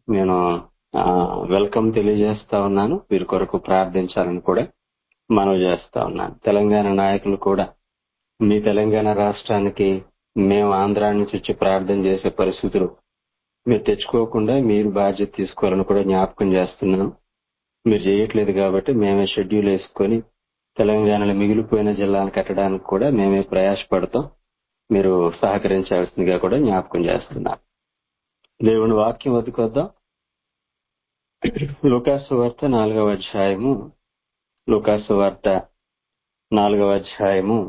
నేను ఆ, వెల్కమ్ తెలియజేస్తా ఉన్నాను వీరి కొరకు ప్రార్థించాలని కూడా మనవి చేస్తా ఉన్నాను తెలంగాణ నాయకులు కూడా మీ తెలంగాణ రాష్ట్రానికి మేము ఆంధ్రా నుంచి వచ్చి ప్రార్థన చేసే పరిస్థితులు మీరు తెచ్చుకోకుండా మీరు బాధ్యత తీసుకోవాలని కూడా జ్ఞాపకం చేస్తున్నాను మీరు చేయట్లేదు కాబట్టి మేమే షెడ్యూల్ వేసుకొని తెలంగాణలో మిగిలిపోయిన జిల్లాను కట్టడానికి కూడా మేమే ప్రయాసపడతాం మీరు సహకరించాల్సిందిగా కూడా జ్ఞాపకం చేస్తున్నాను దేవుని వాక్యం వద్దకొద్దాం లుకాసు వార్త నాలుగవ అధ్యాయము లుకాసు వార్త నాలుగవ అధ్యాయము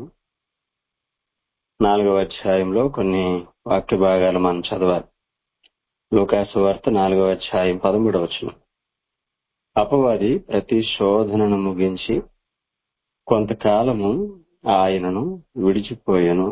నాలుగవ అధ్యాయంలో కొన్ని వాక్య భాగాలు మనం చదవాలి లుకాసు వార్త నాలుగవ అధ్యాయం పదమూడవ వచనం అపవాది ప్రతి శోధనను ముగించి కొంతకాలము ఆయనను విడిచిపోయెను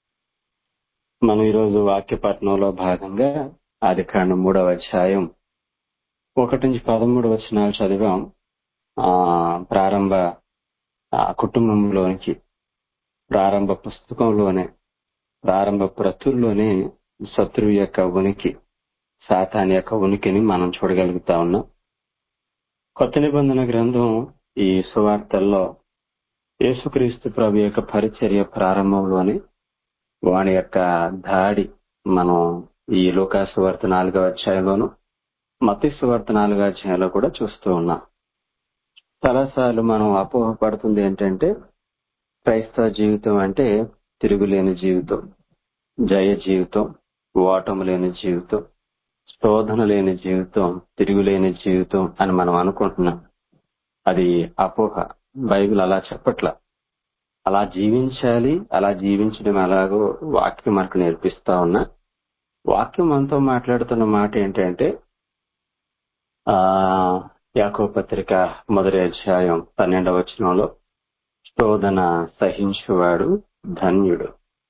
మనం ఈరోజు వాక్య పఠనంలో భాగంగా ఆది కాండం మూడవ అధ్యాయం ఒకటి నుంచి పదమూడు వచనాలు చదివాం ఆ ప్రారంభ ఆ కుటుంబంలోనికి ప్రారంభ పుస్తకంలోనే ప్రారంభ ప్రతుల్లోనే శత్రువు యొక్క ఉనికి సాతాన్ యొక్క ఉనికిని మనం చూడగలుగుతా ఉన్నాం కొత్త నిబంధన గ్రంథం ఈ సువార్తల్లో యేసుక్రీస్తు ప్రభు యొక్క పరిచర్య ప్రారంభంలోనే వాని యొక్క దాడి మనం ఈ లోకాసు వార్త నాలుగవ అధ్యాయంలోను మతీసు వార్త నాలుగవ అధ్యాయంలో కూడా చూస్తూ ఉన్నాం చాలాసార్లు మనం అపోహపడుతుంది ఏంటంటే క్రైస్తవ జీవితం అంటే తిరుగులేని జీవితం జయ జీవితం ఓటము లేని జీవితం శోధన లేని జీవితం తిరుగులేని జీవితం అని మనం అనుకుంటున్నాం అది అపోహ బైబిల్ అలా చెప్పట్ల అలా జీవించాలి అలా జీవించడం ఎలాగో వాక్యం మనకు నేర్పిస్తా ఉన్నా వాక్యం మనతో మాట్లాడుతున్న మాట ఏంటంటే ఆ యాకో పత్రిక మొదటి అధ్యాయం పన్నెండవ వచనంలో శోధన సహించువాడు ధన్యుడు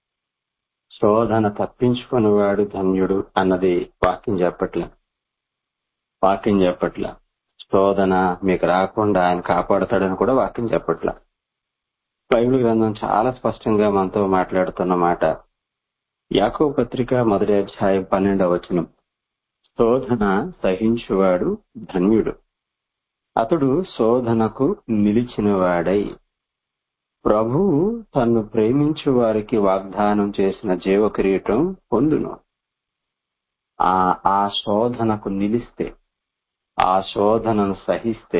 శోధన తప్పించుకునేవాడు ధన్యుడు అన్నది వాక్యం చెప్పట్లే వాక్యం చెప్పట్ల శోధన మీకు రాకుండా ఆయన కాపాడతాడని కూడా వాక్యం చెప్పట్ల బైబిల్ గ్రంథం చాలా స్పష్టంగా మనతో మాట్లాడుతున్న మాట యాకో పత్రిక మొదటి అధ్యాయం పన్నెండవ వచనం శోధన సహించువాడు ధన్యుడు అతడు శోధనకు నిలిచినవాడై ప్రభువు తన్ను ప్రేమించు వారికి వాగ్దానం చేసిన జీవ కిరీటం పొందును ఆ ఆ శోధనకు నిలిస్తే ఆ శోధనను సహిస్తే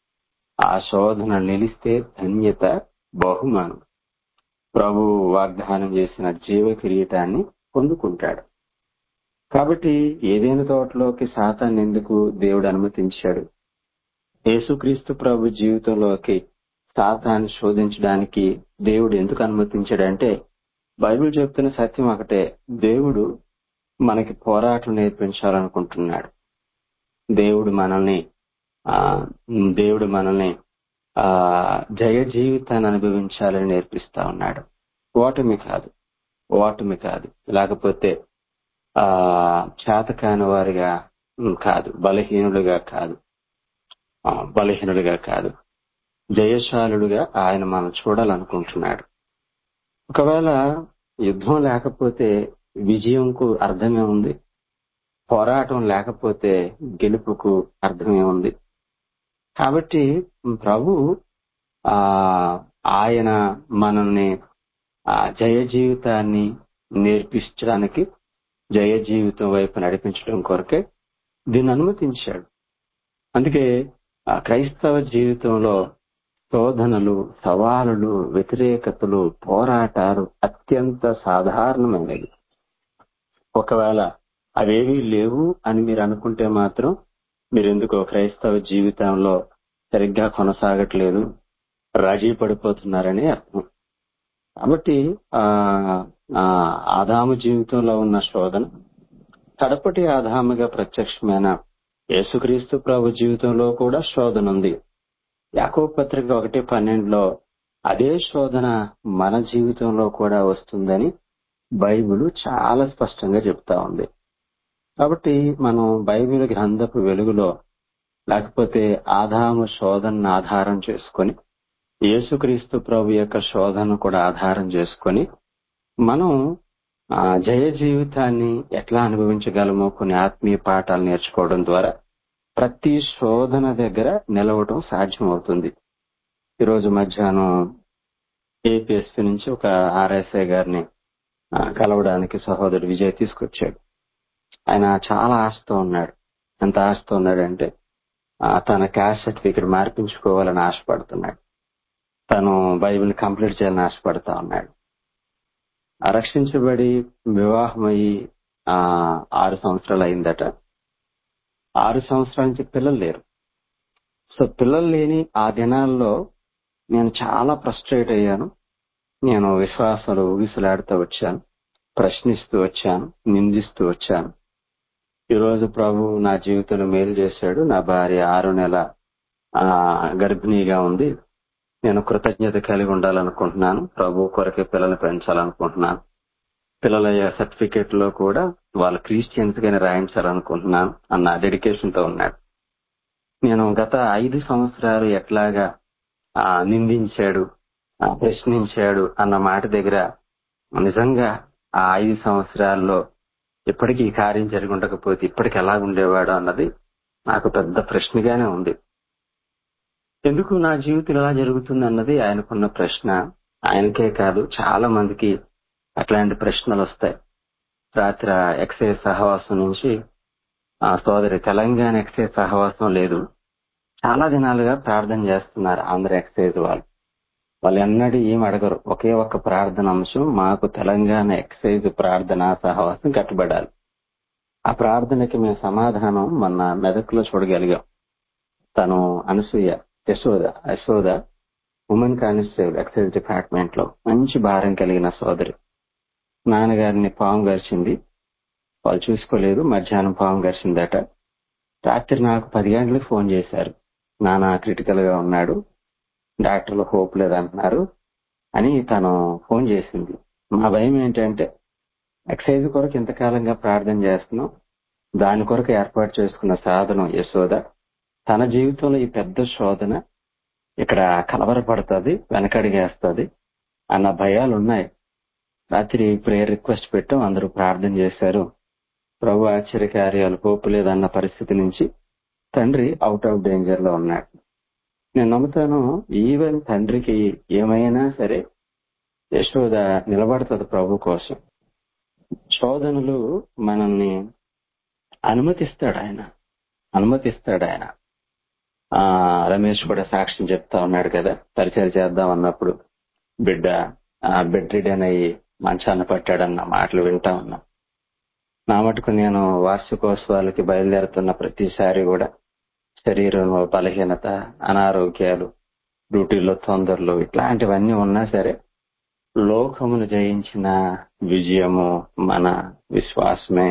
ఆ శోధన నిలిస్తే ధన్యత బహుమానం ప్రభు వాగ్దానం చేసిన జీవ కిరీటాన్ని పొందుకుంటాడు కాబట్టి ఏదైనా తోటలోకి సాతాన్ని ఎందుకు దేవుడు అనుమతించాడు యేసుక్రీస్తు ప్రభు జీవితంలోకి సాతాన్ని శోధించడానికి దేవుడు ఎందుకు అనుమతించాడంటే బైబిల్ చెప్తున్న సత్యం ఒకటే దేవుడు మనకి పోరాటం నేర్పించాలనుకుంటున్నాడు దేవుడు మనల్ని ఆ దేవుడు మనల్ని ఆ జయ జీవితాన్ని అనుభవించాలని నేర్పిస్తా ఉన్నాడు ఓటమి కాదు ఓటమి కాదు లేకపోతే ఆ చేతకాని వారిగా ఉమ్, కాదు బలహీనులుగా కాదు ఆ, బలహీనులుగా కాదు జయశాలుడుగా ఆయన మనం చూడాలనుకుంటున్నాడు ఒకవేళ యుద్ధం లేకపోతే విజయంకు అర్థమే ఉంది పోరాటం లేకపోతే గెలుపుకు అర్థమే ఉంది కాబట్టి ప్రభు ఆ ఆయన మనల్ని ఆ జయ జీవితాన్ని నేర్పించడానికి జయ జీవితం వైపు నడిపించడం కొరకే దీన్ని అనుమతించాడు అందుకే ఆ క్రైస్తవ జీవితంలో శోధనలు సవాలులు వ్యతిరేకతలు పోరాటాలు అత్యంత సాధారణమైనవి ఒకవేళ అవేవీ లేవు అని మీరు అనుకుంటే మాత్రం మీరు ఎందుకో క్రైస్తవ జీవితంలో సరిగ్గా కొనసాగట్లేదు రాజీ పడిపోతున్నారని అర్థం కాబట్టి ఆ ఆ, ఆదాము జీవితంలో ఉన్న శోధన కడపటి ఆదాముగా ప్రత్యక్షమైన యేసుక్రీస్తు ప్రభు జీవితంలో కూడా శోధన ఉంది యాకోబు పత్రిక ఒకటి పన్నెండులో అదే శోధన మన జీవితంలో కూడా వస్తుందని బైబిల్ చాలా స్పష్టంగా చెప్తా ఉంది కాబట్టి మనం బైబిల్ గ్రంథపు వెలుగులో లేకపోతే ఆదాము శోధనను ఆధారం చేసుకొని యేసుక్రీస్తు ప్రభు యొక్క శోధనను కూడా ఆధారం చేసుకొని మనం ఆ జయ జీవితాన్ని ఎట్లా అనుభవించగలమో కొన్ని ఆత్మీయ పాఠాలు నేర్చుకోవడం ద్వారా ప్రతి శోధన దగ్గర నిలవటం సాధ్యమవుతుంది ఈరోజు మధ్యాహ్నం ఏపీఎస్పీ నుంచి ఒక ఆర్ఎస్ఐ గారిని ఆ, కలవడానికి సహోదరుడు విజయ్ తీసుకొచ్చాడు ఆయన చాలా ఆశతో ఉన్నాడు ఎంత ఆశతో ఉన్నాడంటే ఆ, తన క్యాస్ట్ సర్టిఫికెట్ మార్పించుకోవాలని ఆశపడుతున్నాడు తను బైబిల్ కంప్లీట్ చేయాలని ఆశపడతా ఉన్నాడు ఆ రక్షించబడి వివాహమయ్యి ఆ ఆరు సంవత్సరాలు అయిందట ఆరు సంవత్సరాల నుంచి పిల్లలు లేరు సో పిల్లలు లేని ఆ దినాల్లో నేను చాలా ఫ్రస్ట్రేట్ అయ్యాను నేను విశ్వాసాలు ఊగిసలాడుతూ వచ్చాను ప్రశ్నిస్తూ వచ్చాను నిందిస్తూ వచ్చాను ఈ రోజు ప్రభు నా జీవితంలో మేలు చేశాడు నా భార్య ఆరు నెల ఆ గర్భిణీగా ఉంది నేను కృతజ్ఞత కలిగి ఉండాలనుకుంటున్నాను ప్రభు కొరకే పిల్లల్ని పెంచాలనుకుంటున్నాను పిల్లల సర్టిఫికేట్ లో కూడా వాళ్ళ క్రిస్టియన్స్ గానే రాయించాలనుకుంటున్నాను అన్న డెడికేషన్ తో ఉన్నాడు నేను గత ఐదు సంవత్సరాలు ఎట్లాగా ఆ, నిందించాడు ఆ, ప్రశ్నించాడు అన్న మాట దగ్గర నిజంగా ఆ ఐదు సంవత్సరాల్లో ఇప్పటికీ ఈ కార్యం జరిగి ఉండకపోతే ఇప్పటికి ఎలా ఉండేవాడు అన్నది నాకు పెద్ద ప్రశ్నగానే ఉంది ఎందుకు నా జీవితం ఎలా జరుగుతుంది అన్నది ఆయనకున్న ప్రశ్న ఆయనకే కాదు చాలా మందికి అట్లాంటి ప్రశ్నలు వస్తాయి రాత్రి ఎక్సైజ్ సహవాసం నుంచి ఆ సోదరి తెలంగాణ ఎక్సైజ్ సహవాసం లేదు చాలా దినాలుగా ప్రార్థన చేస్తున్నారు ఆంధ్ర ఎక్సైజ్ వాళ్ళు వాళ్ళు ఎన్నడూ ఏం అడగరు ఒకే ఒక్క ప్రార్థన అంశం మాకు తెలంగాణ ఎక్సైజ్ ప్రార్థన సహవాసం కట్టుబడాలి ఆ ప్రార్థనకి మేము సమాధానం మొన్న మెదక్లో చూడగలిగాం తను Anasuya Yashoda Yashoda women constable excise department లో మంచి భారం కలిగిన సోదరి నాన్నగారిని పాము గరిచింది వాళ్ళు చూసుకోలేదు మధ్యాహ్నం పాము గరిచిందట రాత్రి నాకు పది గంటలకు ఫోన్ చేశారు నాన్న క్రిటికల్ గా ఉన్నాడు డాక్టర్లు హోప్ లేదంటున్నారు అని తను ఫోన్ చేసింది మా భయం ఏంటంటే ఎక్సైజ్ కొరకు ఇంతకాలంగా ప్రార్థన చేస్తున్నాం దాని కొరకు ఏర్పాటు చేసుకున్న సాధనం యశోద తన జీవితంలో ఈ పెద్ద శోధన ఇక్కడ కలవరపడుతుంది వెనకడిగేస్తుంది అన్న భయాలు ఉన్నాయి రాత్రి ప్రేయర్ రిక్వెస్ట్ పెట్టాం అందరూ ప్రార్థన చేశారు ప్రభు ఆశ్చర్య కార్యాలు హోపు లేదన్న పరిస్థితి నుంచి తండ్రి అవుట్ ఆఫ్ డేంజర్ లో ఉన్నాడు నేను నమ్ముతాను ఈవెన్ తండ్రికి ఏమైనా సరే యశోద నిలబడుతుంది ప్రభు కోసం శోధనలు మనల్ని అనుమతిస్తాడు ఆయన అనుమతిస్తాడు ఆయన ఆ రమేష్ కూడా సాక్ష్యం చెప్తా ఉన్నాడు కదా పరిచయం చేద్దాం అన్నప్పుడు బిడ్డ ఆ బెడ్ రిడన్ అయ్యి మంచాన పట్టాడన్న మాటలు వింటా ఉన్నాం నా మటుకు నేను వార్షికోత్సవాలకి బయలుదేరుతున్న ప్రతిసారి కూడా శరీరంలో బలహీనత అనారోగ్యాలు డ్యూటీలో తొందరలు ఇట్లాంటివన్నీ ఉన్నా సరే లోకమును జయించిన విజయము మన విశ్వాసమే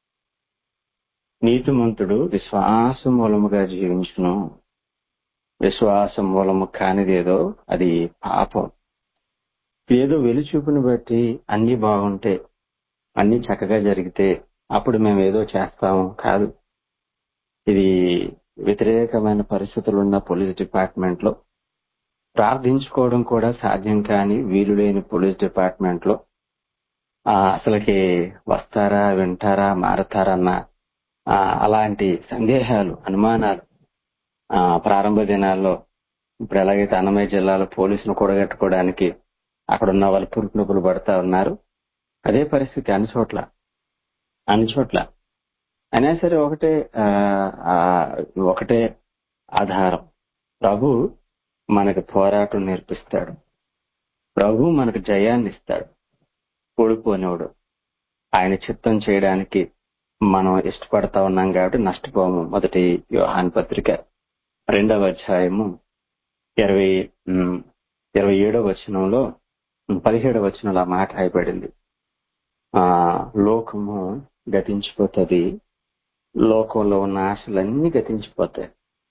నీతిమంతుడు విశ్వాస మూలముగా జీవించును విశ్వాసం మూలము కానిదేదో అది పాపం ఏదో వెలుచూపుని బట్టి అన్ని బాగుంటే అన్ని చక్కగా జరిగితే అప్పుడు మేము ఏదో చేస్తాము కాదు ఇది వ్యతిరేకమైన పరిస్థితులు ఉన్న పోలీస్ డిపార్ట్మెంట్ లో ప్రార్థించుకోవడం కూడా సాధ్యం కాని వీలు లేని పోలీస్ డిపార్ట్మెంట్ లో ఆ, అసలుకి వస్తారా వింటారా మారతారన్న ఆ, అలాంటి సందేహాలు అనుమానాలు ఆ, ప్రారంభ దినాల్లో ఇప్పుడు ఎలాగైతే అన్నమయ్య జిల్లాలో పోలీసులు కూడగట్టుకోవడానికి అక్కడ ఉన్న వాళ్ళు పురుపు నొప్పులు పడతా ఉన్నారు అదే పరిస్థితి అన్ని చోట్ల అన్ని చోట్ల అయినా సరే ఒకటే ఆ, ఆ, ఒకటే ఆధారం ప్రభు మనకు పోరాటం నేర్పిస్తాడు ప్రభు మనకు జయాన్ని ఇస్తాడు ఓడిపోనివాడు ఆయన చిత్తం చేయడానికి మనం ఇష్టపడతా ఉన్నాం కాబట్టి నష్టపోము మొదటి యోహాన్ పత్రిక రెండవ అధ్యాయము ఇరవై ఉమ్, ఇరవై ఏడవ వచనంలో ఉమ్, పదిహేడవ వచనంలో ఆ మాట రాయబడింది ఆ లోకము గతించిపోతుంది లోకంలో ఉన్న ఆశలన్నీ గతించిపోతాయి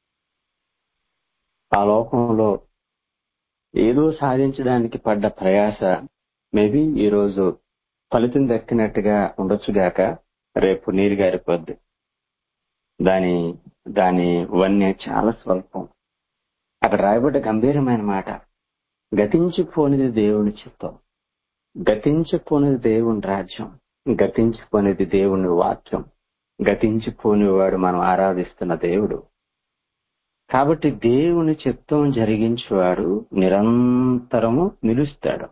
ఆ లోకంలో ఏదో సాధించడానికి పడ్డ ప్రయాస మేబీ ఈ రోజు ఫలితం దక్కినట్టుగా ఉండొచ్చుగాక రేపు నీరు గారిపోద్ది దాని దాని వన్య చాలా స్వల్పం అక్కడ రాయబడ్డ గంభీరమైన మాట గతించిపోనిది దేవుని చిత్తం గతించిపోనిది దేవుని రాజ్యం గతించిపోనిది దేవుని వాక్యం గతించిపోనివాడు మనం ఆరాధిస్తున్న దేవుడు కాబట్టి దేవుని చిత్తం జరిగించేవాడు నిరంతరము నిలుస్తాడు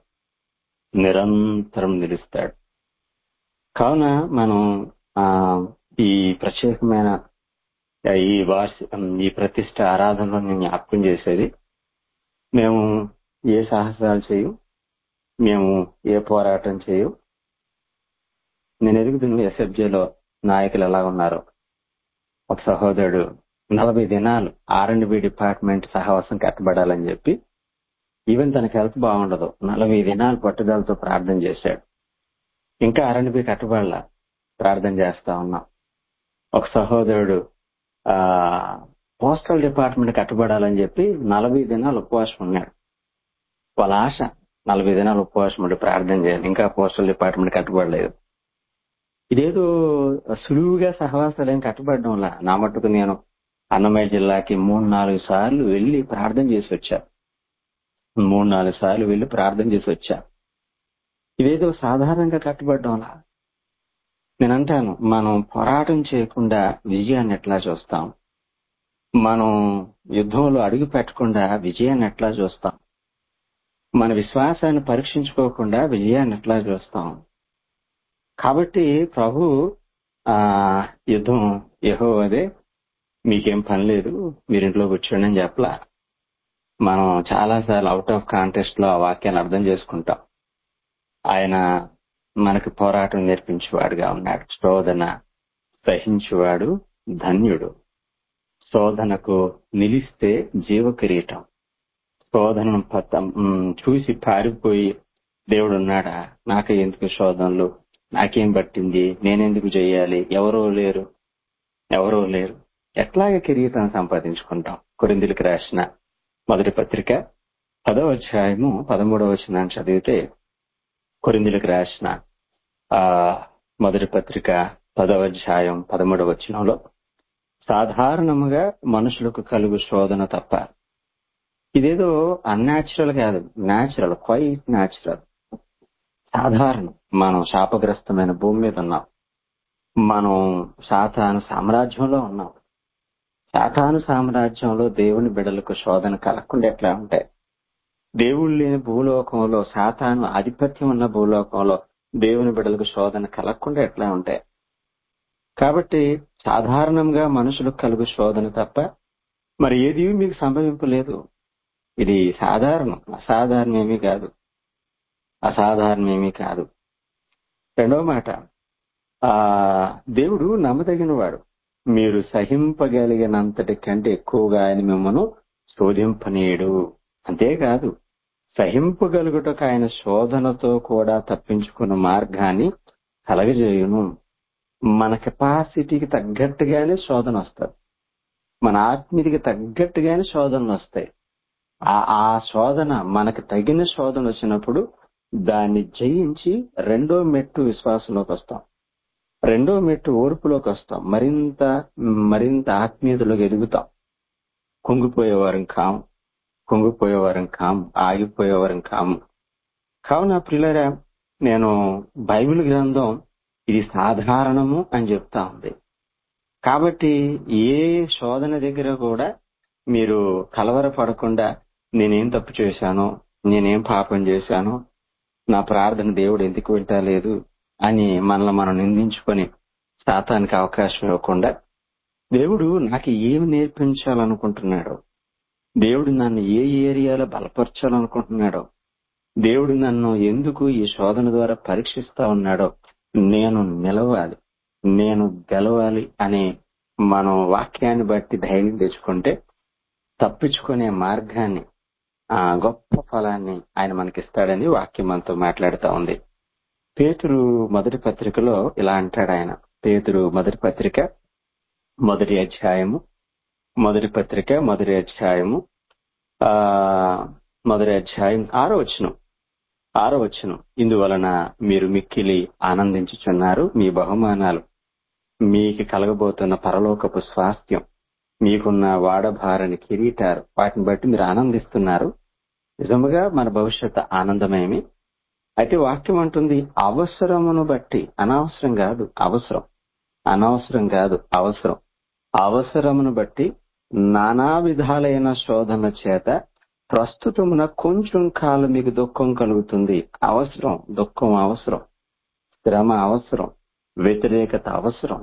నిరంతరం నిలుస్తాడు కావున మనం ఆ ఈ ప్రత్యేకమైన ఈ వార్షి ఈ ప్రతిష్ట ఆరాధనలో నేను జ్ఞాపకం చేసేది మేము ఏ సాహసాలు చేయం మేము ఏ పోరాటం చేయం నేను ఎదుగుతున్న ఎస్ఎఫ్జేలో నాయకులు ఎలా ఉన్నారో ఒక సహోదరుడు నలభై దినాలు ఆర్ అండ్ బి డిపార్ట్మెంట్ సహవాసం కట్టబడాలని చెప్పి ఈవెన్ తనకి హెల్త్ బాగుండదు నలభై దినాలు పట్టుదలతో ప్రార్థన చేశాడు ఇంకా ఆర్ అండ్ బి కట్టబడాల ప్రార్థన చేస్తా ఉన్నాం ఒక సహోదరుడు ఆ పోస్టల్ డిపార్ట్మెంట్ కట్టబడాలని చెప్పి నలభై దినాలు ఉపవాసం ఉన్నాడు వాళ్ళ ఆశ నలభై దినాలు ఉపవాసం ఉండి ప్రార్థన చేయాలి ఇంకా పోస్టల్ డిపార్ట్మెంట్ కట్టబడలేదు ఇదేదో సులువుగా సహవాసాలు ఏం కట్టబడడంలా నా మట్టుకు నేను అన్నమయ్య జిల్లాకి మూడు నాలుగు సార్లు వెళ్లి ప్రార్థన చేసి వచ్చా మూడు నాలుగు సార్లు వెళ్లి ప్రార్థన చేసి వచ్చా ఇదేదో సాధారణంగా కట్టబడడంలా నేను అంటాను మనం పోరాటం చేయకుండా విజయాన్ని ఎట్లా చూస్తాం మనం యుద్ధంలో అడుగు పెట్టకుండా విజయాన్ని ఎట్లా చూస్తాం మన విశ్వాసాన్ని పరీక్షించుకోకుండా విజయాన్ని ఎట్లా చూస్తాం కాబట్టి ప్రభు ఆ యుద్ధం యహో అదే మీకేం పని లేదు మీరింట్లో కూర్చోండి అని చెప్పలా మనం చాలా సార్లు అవుట్ ఆఫ్ కాంటెస్ట్ లో ఆ వాక్యాన్ని అర్థం చేసుకుంటాం ఆయన మనకు పోరాటం నేర్పించేవాడుగా ఉన్నాడు శోధన సహించువాడు ధన్యుడు శోధనకు నిలిస్తే జీవ కిరీటం శోధనను పతం చూసి పారిపోయి దేవుడు ఉన్నాడా నాకు ఎందుకు శోధనలు నాకేం పట్టింది నేనెందుకు చెయ్యాలి ఎవరో లేరు ఎవరో లేరు ఎట్లాగ కిరీటం సంపాదించుకుంటాం కొరిందులకు రాసిన మొదటి పత్రిక పదవ అధ్యాయము పదమూడవ వచనాన్ని చదివితే కొరిందులకు రాసిన ఆ మొదటి పత్రిక పదవ అధ్యాయం పదమూడవ వచనంలో సాధారణముగా మనుషులకు కలుగు శోధన తప్ప ఇదేదో అన్యాచురల్ కాదు న్యాచురల్ క్వైట్ న్యాచురల్ సాధారణం మనం శాపగ్రస్తమైన భూమి మీద ఉన్నాం మనం సాతాను సామ్రాజ్యంలో ఉన్నాం సాతాను సామ్రాజ్యంలో దేవుని బిడలకు శోధన కలగకుండా ఎట్లా ఉంటాయి దేవుడు లేని భూలోకంలో సాతాను ఆధిపత్యం ఉన్న భూలోకంలో దేవుని బిడలకు శోధన కలగకుండా ఎట్లా ఉంటాయి కాబట్టి సాధారణంగా మనుషులకు కలుగు శోధన తప్ప మరి ఏది మీకు సంభవింపలేదు ఇది సాధారణం అసాధారణం ఏమీ కాదు అసాధారణం ఏమీ కాదు రెండవ మాట ఆ దేవుడు నమ్మదగిన వాడు మీరు సహింపగలిగినంతటి కంటే ఎక్కువగా ఆయన మిమ్మను శోధింపనీయుడు అంతేకాదు సహింపగలుగుటకు ఆయన శోధనతో కూడా తప్పించుకున్న మార్గాన్ని కలగజేయును మన కెపాసిటీకి తగ్గట్టుగానే శోధన వస్తుంది మన ఆత్మీయతకి తగ్గట్టుగానే శోధనలు వస్తాయి ఆ ఆ శోధన మనకు తగిన శోధన వచ్చినప్పుడు దాన్ని జయించి రెండో మెట్టు విశ్వాసంలోకి వస్తాం రెండో మెట్టు ఓర్పులోకి వస్తాం మరింత మరింత ఆత్మీయతలోకి ఎదుగుతాం కుంగిపోయేవారం కాము కుంగిపోయేవారం కాము ఆగిపోయేవారం కాము కావున పిల్లరా నేను బైబిల్ గ్రంథం ఇది సాధారణము అని చెప్తా ఉంది కాబట్టి ఏ శోధన దగ్గర కూడా మీరు కలవరపడకుండా నేనేం తప్పు చేశానో నేనేం పాపం చేశానో నా ప్రార్థన దేవుడు ఎందుకు వింటలేదు అని మనల్ని మనం నిందించుకొని శాతానికి అవకాశం ఇవ్వకుండా దేవుడు నాకు ఏమి నేర్పించాలనుకుంటున్నాడో దేవుడు నన్ను ఏ ఏరియాలో బలపరచాలనుకుంటున్నాడో దేవుడు నన్ను ఎందుకు ఈ శోధన ద్వారా పరీక్షిస్తా ఉన్నాడో నేను నిలవాలి నేను గెలవాలి అనే మనం వాక్యాన్ని బట్టి ధైర్యం తెచ్చుకుంటే తప్పించుకునే మార్గాన్ని ఆ గొప్ప ఫలాన్ని ఆయన మనకిస్తాడని వాక్యం మనతో మాట్లాడుతా ఉంది పేతురు మొదటి పత్రికలో ఇలా అంటాడు ఆయన పేతురు మొదటి పత్రిక మొదటి అధ్యాయము మొదటి పత్రిక మొదటి అధ్యాయము ఆ మొదటి అధ్యాయం ఆరో వచనం ఆరో వచనం ఇందువలన మీరు మిక్కిలి ఆనందించుచున్నారు మీ బహుమానాలు మీకు కలగబోతున్న పరలోకపు స్వాస్థ్యం మీకున్న వాడభారని కిరీటారు వాటిని బట్టి మీరు ఆనందిస్తున్నారు నిజముగా మన భవిష్యత్ ఆనందమేమి అయితే వాక్యం అంటుంది అవసరమును బట్టి అనవసరం కాదు అవసరం అనవసరం కాదు అవసరం అవసరమును బట్టి నానా విధాలైన శోధన చేత ప్రస్తుతమున కొంచెం కాలం మీకు దుఃఖం కలుగుతుంది అవసరం దుఃఖం అవసరం శ్రమ అవసరం వ్యతిరేకత అవసరం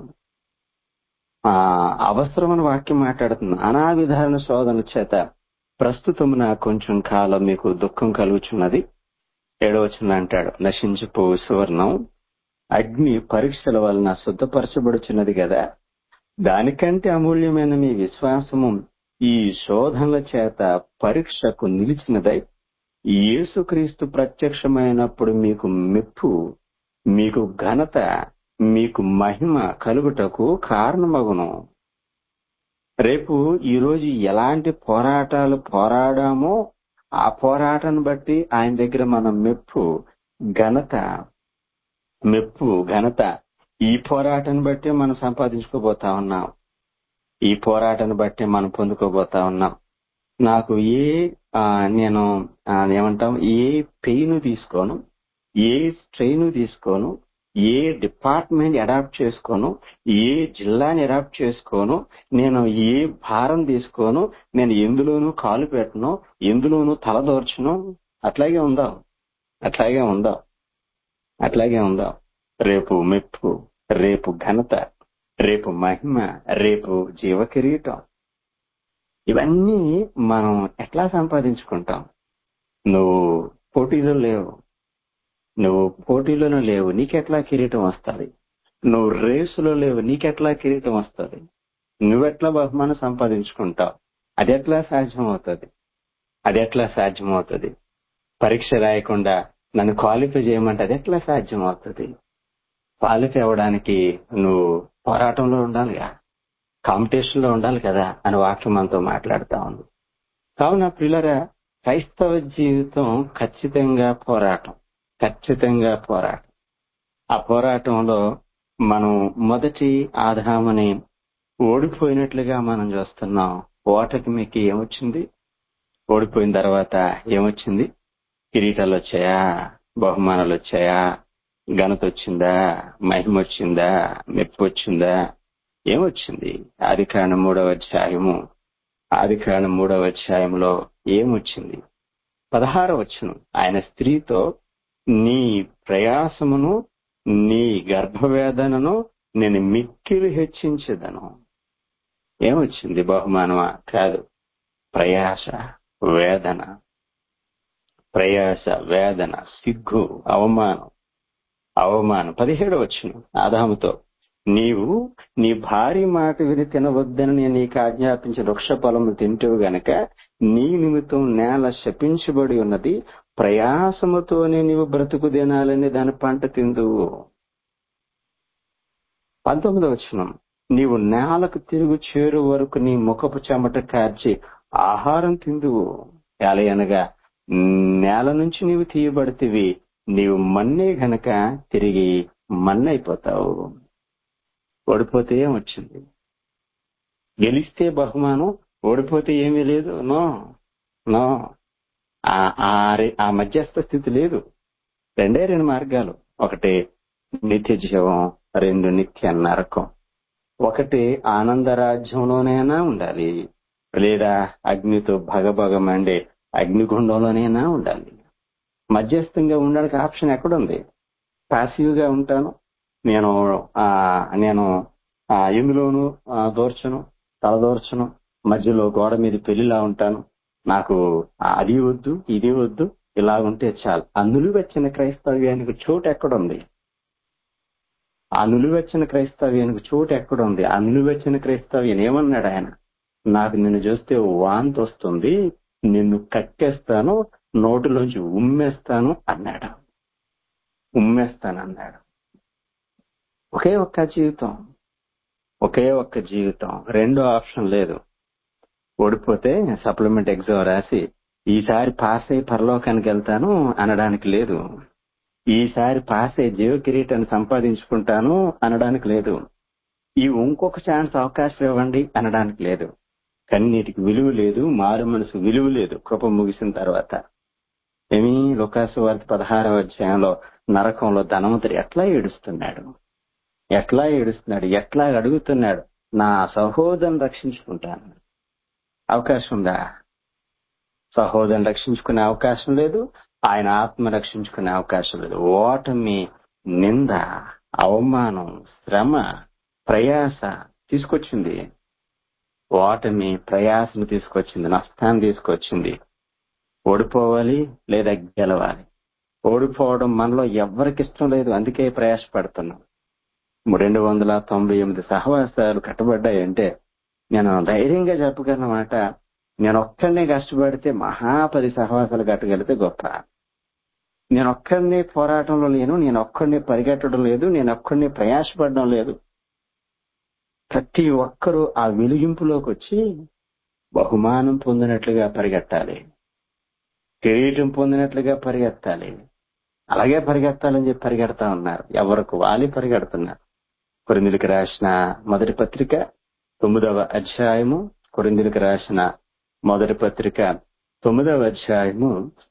ఆ అవసరమని వాక్యం మాట్లాడుతుంది నానా విధాలైన శోధన చేత ప్రస్తుతమున కొంచెం కాలం మీకు దుఃఖం కలుగుచున్నది ఏడవచనం అంటాడు నశించిపో సువర్ణం అగ్ని పరీక్షల వలన శుద్ధపరచబడుచున్నది కదా దానికంటే అమూల్యమైన మీ విశ్వాసము ఈ శోధనల చేత పరీక్షకు నిలిచినదై యేసుక్రీస్తు ప్రత్యక్షమైనప్పుడు మీకు మెప్పు మీకు ఘనత మీకు మహిమ కలుగుటకు కారణమగును రేపు ఈరోజు ఎలాంటి పోరాటాలు పోరాడామో ఆ పోరాటాన్ని బట్టి ఆయన దగ్గర మనం మెప్పు ఘనత మెప్పు ఘనత ఈ పోరాటాన్ని బట్టి మనం సంపాదించుకోబోతా ఉన్నాం ఈ పోరాటాన్ని బట్టి మనం పొందుకోబోతా ఉన్నాం నాకు ఏ ఆ, నేను ఆ, ఏమంటాం ఏ పెయిన్ తీసుకోను ఏ స్ట్రెయిన్ తీసుకోను ఏ డిపార్ట్మెంట్ అడాప్ట్ చేసుకోను ఏ జిల్లాని అడాప్ట్ చేసుకోను నేను ఏ భారం తీసుకోను నేను ఎందులోనూ కాలు పెట్టను ఎందులోనూ తలదోర్చును అట్లాగే ఉందాం అట్లాగే ఉందాం అట్లాగే ఉందాం రేపు మెప్పు రేపు ఘనత రేపు మహిమ రేపు జీవ కిరీటం ఇవన్నీ మనం ఎట్లా సంపాదించుకుంటాం నువ్వు పోటీలో లేవు నువ్వు పోటీలోనూ లేవు నీకెట్లా కిరీటం వస్తుంది నువ్వు రేసులో లేవు నీకెట్లా కిరీటం వస్తుంది నువ్వెట్లా బహుమానం సంపాదించుకుంటావు అది ఎట్లా సాధ్యం అవుతుంది అది ఎట్లా సాధ్యం అవుతుంది పరీక్ష రాయకుండా నన్ను క్వాలిఫై చేయమంటే అది ఎట్లా సాధ్యం అవుతుంది క్వాలిఫై అవ్వడానికి నువ్వు పోరాటంలో ఉండాలిగా కాంపిటీషన్ లో ఉండాలి కదా అని వాక్యం మనతో మాట్లాడుతా ఉంది కావున పిల్లరా క్రైస్తవ జీవితం ఖచ్చితంగా పోరాటం ఖచ్చితంగా పోరాటం ఆ పోరాటంలో మనం మొదటి ఆదామని ఓడిపోయినట్లుగా మనం చూస్తున్నాం ఓటకి మీకు ఏమొచ్చింది ఓడిపోయిన తర్వాత ఏమొచ్చింది కిరీటాలు వచ్చాయా బహుమానాలు వచ్చాయా ఘనత వచ్చిందా మహిమ వచ్చిందా మెప్పు వచ్చిందా ఏమొచ్చింది ఆది కాండం మూడవ అధ్యాయము ఆది కాండం మూడవ అధ్యాయంలో ఏమొచ్చింది పదహార వచ్చును ఆయన స్త్రీతో నీ ప్రయాసమును నీ గర్భవేదనను నేను మిక్కిలి హెచ్చించదను ఏమొచ్చింది బహుమానమా కాదు ప్రయాస వేదన ప్రయాస వేదన సిగ్గు అవమానం అవమానం పదిహేడు వచ్చును ఆదాముతో నీవు నీ భార్య మాట విని తినవద్దని నేను నీకు ఆజ్ఞాపించిన వృక్ష ఫలము తింటూ గనక నీ నిమిత్తం నేల శపించబడి ఉన్నది ప్రయాసముతోనే నీవు బ్రతుకు దినాలని దాని పంట తిందువు పంతొమ్మిది వచ్చిన నీవు నేలకు తిరుగు చేరు వరకు నీ ముఖపు చెమట కార్చి ఆహారం తిందువు అనగా నేల నుంచి నీవు తీయబడితివి నీవు మన్నే గనక తిరిగి మన్నైపోతావు ఓడిపోతే ఏమొచ్చింది గెలిస్తే బహుమానం ఓడిపోతే ఏమీ లేదు నో నో ఆ- ఆ రె- ఆ మధ్యస్థ స్థితి లేదు రెండే రెండు మార్గాలు ఒకటి నిత్య జీవం రెండు నిత్య నరకం ఒకటి ఆనంద రాజ్యంలోనైనా ఉండాలి లేదా అగ్నితో భగభగ మండే అగ్నిగుండంలోనైనా ఉండాలి మధ్యస్థంగా ఉండడానికి ఆప్షన్ ఎక్కడుంది పాసివ్ గా ఉంటాను నేను ఆ నేను ఆ ఎందులోను ఆ, దోర్చను తలదోర్చను మధ్యలో గోడ మీద పెళ్లిలా ఉంటాను నాకు అది వద్దు ఇది వద్దు ఇలా ఉంటే చాలు ఆ నులివెచ్చిన క్రైస్తవ్యానికి చోటు ఎక్కడుంది ఆ నులివెచ్చిన క్రైస్తవ్యానికి చోటు ఎక్కడుంది ఆ నులివెచ్చిన క్రైస్తవ్యం ఏమన్నాడు ఆయన నాకు నిన్ను చూస్తే వాంతి వస్తుంది నిన్ను కక్కేస్తాను నోటిలోంచి ఉమ్మేస్తాను అన్నాడు ఉమ్మేస్తాను అన్నాడు ఒకే ఒక్క జీవితం ఒకే ఒక్క జీవితం రెండో ఆప్షన్ లేదు ఓడిపోతే సప్లిమెంట్ ఎగ్జామ్ రాసి ఈసారి పాస్ అయి పరలోకానికి వెళ్తాను అనడానికి లేదు ఈసారి పాస్ అయి జీవ కిరీటాన్ని సంపాదించుకుంటాను అనడానికి లేదు ఈ ఇంకొక ఛాన్స్ అవకాశం ఇవ్వండి అనడానికి లేదు కన్నీటికి విలువ లేదు మారు మనసు విలువ లేదు కృప ముగిసిన తర్వాత ఏమి లుకాసు వారి పదహారవ అధ్యాయంలో నరకంలో ధనవంతుడు ఎట్లా ఏడుస్తున్నాడు ఎట్లా ఏడుస్తున్నాడు ఎట్లా అడుగుతున్నాడు నా సహోదరుని రక్షించుకుంటాను అవకాశం ఉందా సహోదరుని రక్షించుకునే అవకాశం లేదు ఆయన ఆత్మ రక్షించుకునే అవకాశం లేదు ఓటమి నింద అవమానం శ్రమ ప్రయాస తీసుకొచ్చింది ఓటమి ప్రయాసను తీసుకొచ్చింది నష్టాన్ని తీసుకొచ్చింది ఓడిపోవాలి లేదా గెలవాలి ఓడిపోవడం మనలో ఎవరికి ఇష్టం లేదు అందుకే ప్రయాసపడుతున్నాం రెండు వందల తొంభై ఎనిమిది సహవాసాలు కట్టబడ్డాయంటే నేను ధైర్యంగా చెప్పగలనమాట నేను ఒక్కడినే కష్టపడితే మహా పది సహవాసాలు కట్టగలిగితే గొప్ప నేను ఒక్కడినే పోరాటంలో లేను నేను ఒక్కడినే పరిగెట్టడం లేదు నేను ఒక్కడినే ప్రయాసపడడం లేదు ప్రతి ఒక్కరూ ఆ వెలిగింపులోకి వచ్చి బహుమానం పొందినట్లుగా పరిగెట్టాలి కిరీటం పొందినట్లుగా పరిగెత్తాలి అలాగే పరిగెత్తాలని చెప్పి పరిగెడతా ఉన్నారు ఎవరికి వాలి పరిగెడుతున్నారు కొరిందులకు రాసిన మొదటి పత్రిక తొమ్మిదవ అధ్యాయము కొరిందులకు రాసిన మొదటి పత్రిక తొమ్మిదవ అధ్యాయము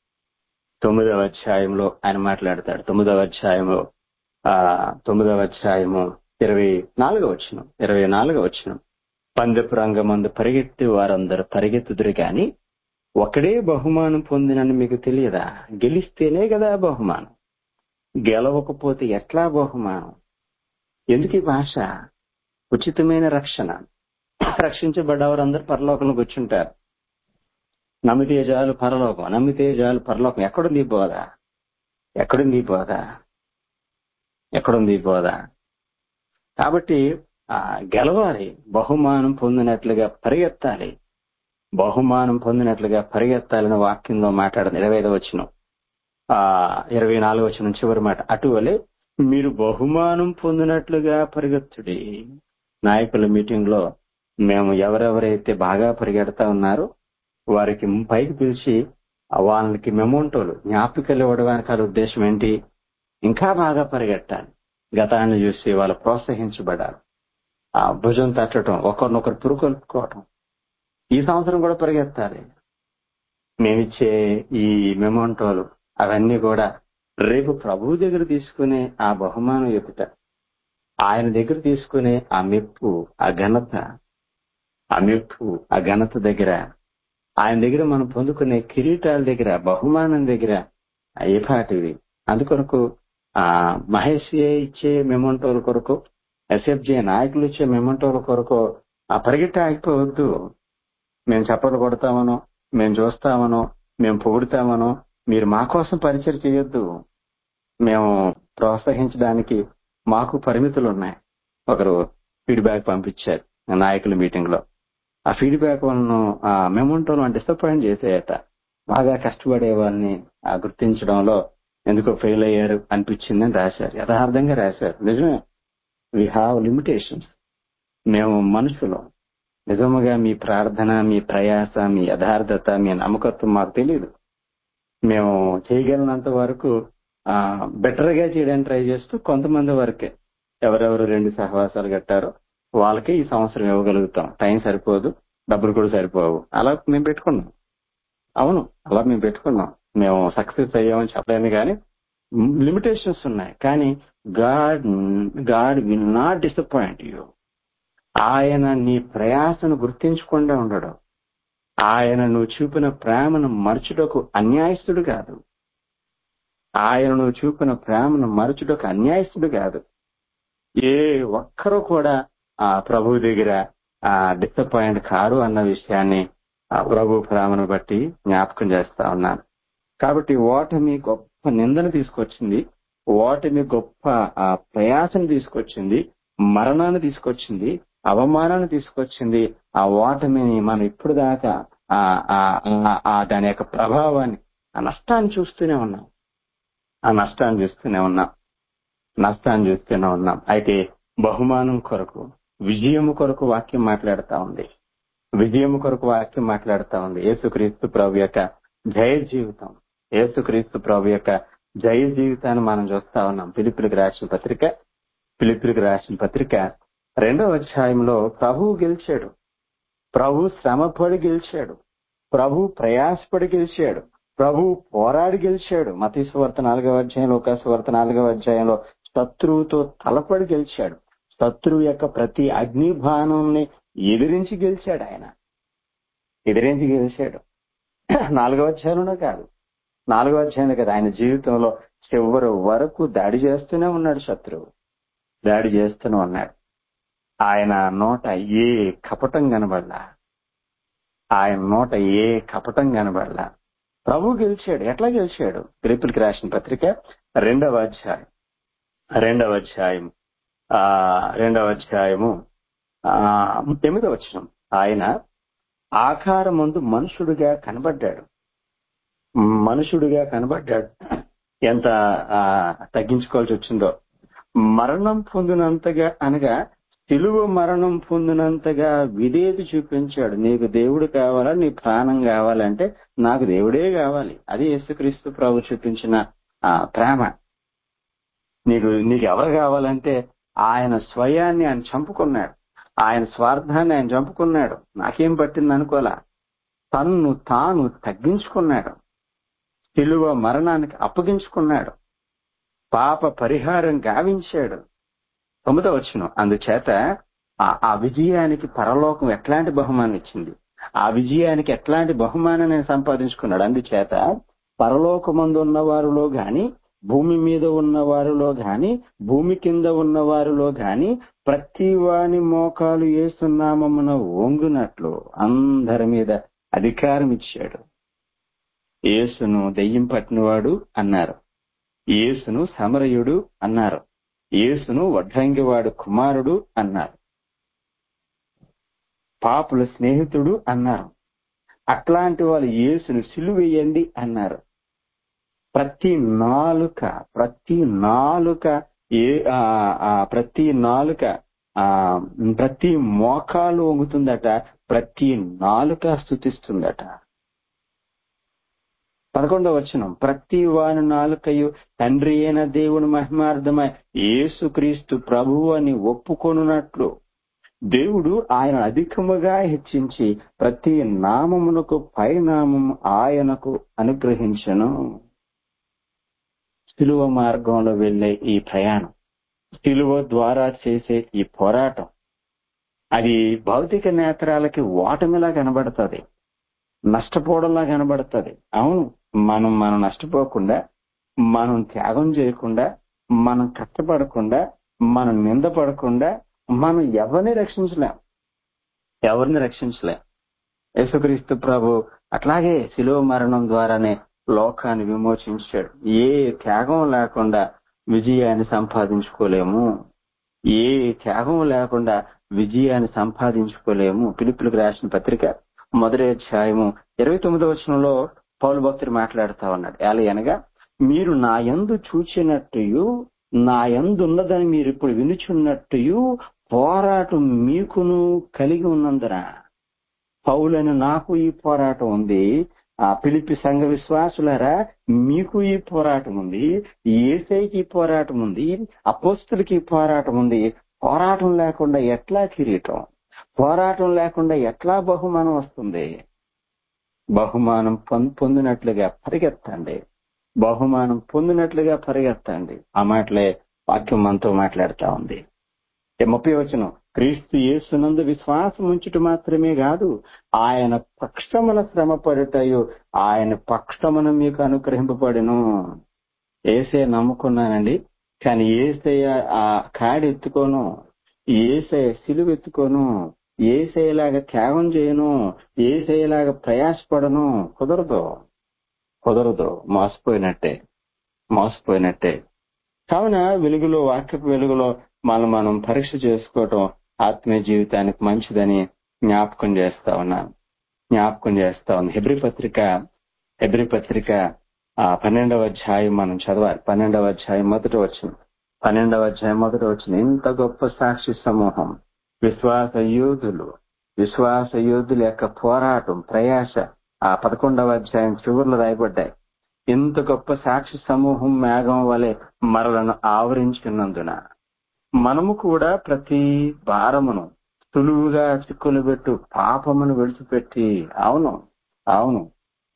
తొమ్మిదవ అధ్యాయంలో ఆయన మాట్లాడతాడు తొమ్మిదవ అధ్యాయంలో ఆ తొమ్మిదవ అధ్యాయము ఇరవై నాలుగో వచ్చిన ఇరవై నాలుగో వచ్చిన పందెపు రంగమందు పరిగెత్తి వారందరూ పరిగెత్తుదురు గాని ఒకడే బహుమానం పొందినని మీకు తెలియదా గెలిస్తేనే కదా బహుమానం గెలవకపోతే ఎట్లా బహుమానం ఎందుకు ఈ భాష ఉచితమైన రక్షణ రక్షించబడ్డవారందరూ పరలోకంలో కూర్చుంటారు నమ్మితే జాలు పరలోకం నమ్మితే జాలు పరలోకం ఎక్కడుంది ఈ బోధ ఎక్కడుంది ఈ బోధ ఎక్కడుంది ఈ బోధ కాబట్టి ఆ గెలవాలి బహుమానం పొందినట్లుగా పరిగెత్తాలి బహుమానం పొందినట్లుగా పరిగెత్తాలని వాక్యంలో మాట్లాడదు ఇరవై ఐదు వచ్చిన ఆ ఇరవై నాలుగు వచ్చిన చివరి మాట అటువలే మీరు బహుమానం పొందినట్లుగా పరిగెత్తుడి నాయకుల మీటింగ్ లో మేము ఎవరెవరైతే బాగా పరిగెడతా ఉన్నారో వారికి పైకి పిలిచి వాళ్ళకి మెమోంటోలు జ్ఞాపికలు ఇవ్వడానికి వాళ్ళ ఉద్దేశం ఏంటి ఇంకా బాగా పరిగెట్టాలి గతాన్ని చూసి వాళ్ళు ప్రోత్సహించబడాలి ఆ భుజం తట్టడం ఒకరినొకరు పురుకొల్పుకోవటం ఈ సంవత్సరం కూడా పరిగెత్తాలి మేమిచ్చే ఈ మెమోంటోలు అవన్నీ కూడా రేపు ప్రభువు దగ్గర తీసుకునే ఆ బహుమానం ఎదుట ఆయన దగ్గర తీసుకునే ఆ మెప్పు ఆ ఘనత ఆ మెప్పు ఆ ఘనత దగ్గర ఆయన దగ్గర మనం పొందుకునే కిరీటాల దగ్గర బహుమానం దగ్గర ఏ పాటివి అందుకొరకు ఆ మహేష్ ఇచ్చే మెమోంటోల కొరకు ఎస్ఎఫ్జే నాయకులు ఇచ్చే మెమోంటోల కొరకు ఆ పరిగెట్ట ఆగిపోవద్దు మేము చప్పట్లు కొడతామనో మేము చూస్తామనో మేము పొగుడుతామనో మీరు మా కోసం పరిచయం చేయొద్దు మేము ప్రోత్సహించడానికి మాకు పరిమితులు ఉన్నాయి ఒకరు ఫీడ్బ్యాక్ పంపించారు నాయకుల మీటింగ్ లో ఆ ఫీడ్బ్యాక్ వలన ఆ మెమోంటోలు డిసప్పాయింట్ చేసేయట బాగా కష్టపడే వాళ్ళని ఆ గుర్తించడంలో ఎందుకో ఫెయిల్ అయ్యారు అనిపించిందని రాశారు యథార్థంగా రాశారు నిజమే వి హ్యావ్ లిమిటేషన్స్ మేము మనుషులం నిజముగా మీ ప్రార్థన మీ ప్రయాస మీ యథార్థత మీ నమ్మకత్వం మాకు తెలియదు మేము చేయగలిగినంత వరకు ఆ బెటర్ గా చేయడానికి ట్రై చేస్తూ కొంతమంది వరకే ఎవరెవరు రెండు సహవాసాలు కట్టారో వాళ్ళకి ఈ సంవత్సరం ఇవ్వగలుగుతాం టైం సరిపోదు డబ్బులు కూడా సరిపోవు అలా మేము పెట్టుకున్నాం అవును అలా మేము పెట్టుకున్నాం మేము సక్సెస్ అయ్యామని చెప్పలేము కానీ లిమిటేషన్స్ ఉన్నాయి కానీ God God will not disappoint you ఆయన నీ ప్రయాసను గుర్తించకుండా ఉండడు ఆయన నువ్వు చూపిన ప్రేమను మరచుటకు అన్యాయస్తుడు కాదు ఆయన నువ్వు చూపిన ప్రేమను మరచుటకు అన్యాయస్తుడు కాదు ఏ ఒక్కరూ కూడా ఆ ప్రభు దగ్గర ఆ డిసప్పాయింట్ కారు అన్న విషయాన్ని ఆ ప్రభు ప్రేమను బట్టి జ్ఞాపకం చేస్తా ఉన్నాను కాబట్టి ఓటమి గొప్ప నిందను తీసుకొచ్చింది ఓటమి గొప్ప ఆ ప్రయాసను తీసుకొచ్చింది మరణాన్ని తీసుకొచ్చింది అవమానాన్ని తీసుకొచ్చింది ఆ ఓటమిని మనం ఇప్పుడు దాకా ఆ దాని యొక్క ప్రభావాన్ని ఆ నష్టాన్ని చూస్తూనే ఉన్నాం ఆ నష్టాన్ని చూస్తూనే ఉన్నాం నష్టాన్ని చూస్తూనే ఉన్నాం అయితే బహుమానం కొరకు విజయము కొరకు వాక్యం మాట్లాడుతా ఉంది విజయము కొరకు వాక్యం మాట్లాడుతా ఉంది యేసుక్రీస్తు ప్రభు యొక్క జయ జీవితం యేసుక్రీస్తు ప్రభు యొక్క జయ జీవితాన్ని మనం చూస్తా ఉన్నాం పిలుపులకు రాసిన పత్రిక పిలుపులకు రాసిన పత్రిక రెండవ అధ్యాయంలో ప్రభువు గెలిచాడు ప్రభు శ్రమపడి గెలిచాడు ప్రభు ప్రయాసపడి గెలిచాడు ప్రభు పోరాడి గెలిచాడు మతీశ్వార్త నాలుగవ అధ్యాయం లోకాసువార్త నాలుగవ అధ్యాయంలో శత్రువుతో తలపడి గెలిచాడు శత్రువు యొక్క ప్రతి అగ్నిబాణంని ఎదిరించి గెలిచాడు ఆయన ఎదిరించి గెలిచాడు నాలుగవ అధ్యాయంలో కాదు నాలుగవ అధ్యాయంలో కదా ఆయన జీవితంలో చివరి వరకు దాడి చేస్తూనే ఉన్నాడు శత్రువు దాడి చేస్తూనే ఉన్నాడు ఆయన నోట ఏ కపటం కనబడలా ఆయన నోట ఏ కపటం కనబడలా ప్రభు గెలిచాడు ఎట్లా గెలిచాడు గ్రిపులకి రాసిన పత్రిక రెండవ అధ్యాయం రెండవ అధ్యాయం ఆ రెండవ అధ్యాయము ఆ ఎనిమిదవ వచనం ఆయన ఆకారం ముందు మనుషుడిగా కనబడ్డాడు మనుషుడిగా కనబడ్డాడు ఎంత ఆ, తగ్గించుకోవాల్సి వచ్చిందో మరణం పొందినంతగా అనగా సిలువ మరణం పొందినంతగా విధేయత చూపించాడు నీకు దేవుడు కావాలా నీ ప్రాణం కావాలంటే నాకు దేవుడే కావాలి అది యేసుక్రీస్తు ప్రభు చూపించిన ఆ ప్రేమ నీకు నీకు ఎవరు కావాలంటే ఆయన స్వయాన్ని ఆయన చంపుకున్నాడు ఆయన స్వార్థాన్ని ఆయన చంపుకున్నాడు నాకేం పట్టింది అనుకోలా తన్ను తాను తగ్గించుకున్నాడు సిలువ మరణానికి అప్పగించుకున్నాడు పాప పరిహారం గావించాడు తొమ్మిదో వచ్చును అందుచేత ఆ- ఆ విజయానికి పరలోకం ఎట్లాంటి బహుమానం ఇచ్చింది ఆ విజయానికి ఎట్లాంటి బహుమానాన్ని సంపాదించుకున్నాడు అందుచేత పరలోకమందు ఉన్న వారిలో గాని భూమి మీద ఉన్న వారిలో గాని భూమి కింద ఉన్న వారిలో గాని ప్రతి వాని మోకాలు ఏసునామమున వంగునట్లు అందరి మీద అధికారం ఇచ్చాడు యేసును దెయ్యం పట్టినవాడు అన్నారు యేసును సమరయుడు అన్నారు యేసును వడ్రంగివాడు కుమారుడు అన్నారు పాపుల స్నేహితుడు అన్నారు అట్లాంటి వాళ్ళు యేసును సిలువేయండి అన్నారు ప్రతి నాలుక ప్రతి నాలుక ఏ ఆ, ఆ, ప్రతి నాలుక ఆ ప్రతి మోకాలు వంగుతుందట ప్రతి నాలుక స్థుతిస్తుందట పదకొండవ వచనం ప్రతి వాని నాలుకయు తండ్రి అయిన దేవుని మహిమార్థమై యేసుక్రీస్తు ప్రభువు అని ఒప్పుకొనున్నట్లు దేవుడు ఆయన అధికముగా హెచ్చించి ప్రతి నామమునకు పైనామము ఆయనకు అనుగ్రహించను సిలువ మార్గంలో వెళ్లే ఈ ప్రయాణం సిలువ ద్వారా చేసే ఈ పోరాటం అది భౌతిక నేత్రాలకి ఓటమిలా కనబడుతుంది నష్టపోవడంలా కనబడుతుంది అవును మనం మనం నష్టపోకుండా మనం త్యాగం చేయకుండా మనం కష్టపడకుండా మనం నిందపడకుండా మనం ఎవరిని రక్షించలేం ఎవరిని రక్షించలేం యేసుక్రీస్తు ప్రభు అట్లాగే శిలువ మరణం ద్వారానే లోకాన్ని విమోచించాడు ఏ త్యాగం లేకుండా విజయాన్ని సంపాదించుకోలేము ఏ త్యాగం లేకుండా విజయాన్ని సంపాదించుకోలేము పిలుపులకు రాసిన పత్రిక మొదటి అధ్యాయము ఇరవై తొమ్మిదో వచనంలో పౌలు భక్తుడు మాట్లాడుతా ఉన్నాడు ఎలా అనగా మీరు నా యందు చూచినట్టుయు నా యందు ఉన్నదని మీరు ఇప్పుడు వినుచున్నట్టుయు పోరాటం మీకును కలిగి ఉన్నందున పౌలను నాకు ఈ పోరాటం ఉంది ఆ పిలిపి సంఘ విశ్వాసులారా మీకు ఈ పోరాటం ఉంది ఏసైకి ఈ పోరాటం ఉంది అపోస్తులకి ఈ పోరాటం ఉంది పోరాటం లేకుండా ఎట్లా కిరీటం పోరాటం లేకుండా ఎట్లా బహుమానం వస్తుంది బహుమానం పొం- పొందినట్లుగా పరిగెత్తండి బహుమానం పొందినట్లుగా పరిగెత్తండి ఆ మాటలే వాక్యం మనతో మాట్లాడుతా ఉంది ఏ ముప్పై వచనం క్రీస్తు యేసునందు విశ్వాసం ఉంచుట మాత్రమే కాదు ఆయన పక్షమున శ్రమ పడుటయు ఆయన పక్షమున మీకు అనుగ్రహింపబడిను ఏసే నమ్ముకున్నానండి కానీ ఏసయ్య ఆ కాడి ఎత్తుకోను ఏసే సిలువ ఎత్తుకోను ఏసేలాగా త్యాగం చేయను ఏసేలాగా ప్రయాసపడను కుదరదు కుదరదు మోసపోయినట్టే మోసపోయినట్టే కావున వెలుగులో వాక్యపు వెలుగులో మనం మనం పరీక్ష చేసుకోవటం ఆత్మీయ జీవితానికి మంచిదని జ్ఞాపకం చేస్తా ఉన్నాను జ్ఞాపకం చేస్తా ఉంది హెబ్రి పత్రిక హెబ్రి పత్రిక ఆ పన్నెండవ అధ్యాయం మనం చదవాలి పన్నెండవ అధ్యాయం మొదట వచ్చిన పన్నెండవ అధ్యాయం మొదట వచ్చిన ఇంత గొప్ప సాక్షి సమూహం విశ్వాస యోధులు విశ్వాస యోధుల యొక్క పోరాటం ప్రయాస ఆ పదకొండవ అధ్యాయం చివరిలో రాయబడ్డాయి ఇంత గొప్ప సాక్షి సమూహం మేఘం వలె మరలను ఆవరించుకున్నందున మనము కూడా ప్రతి భారమును సులువుగా చిక్కులు పెట్టు పాపమును విడిచిపెట్టి అవును అవును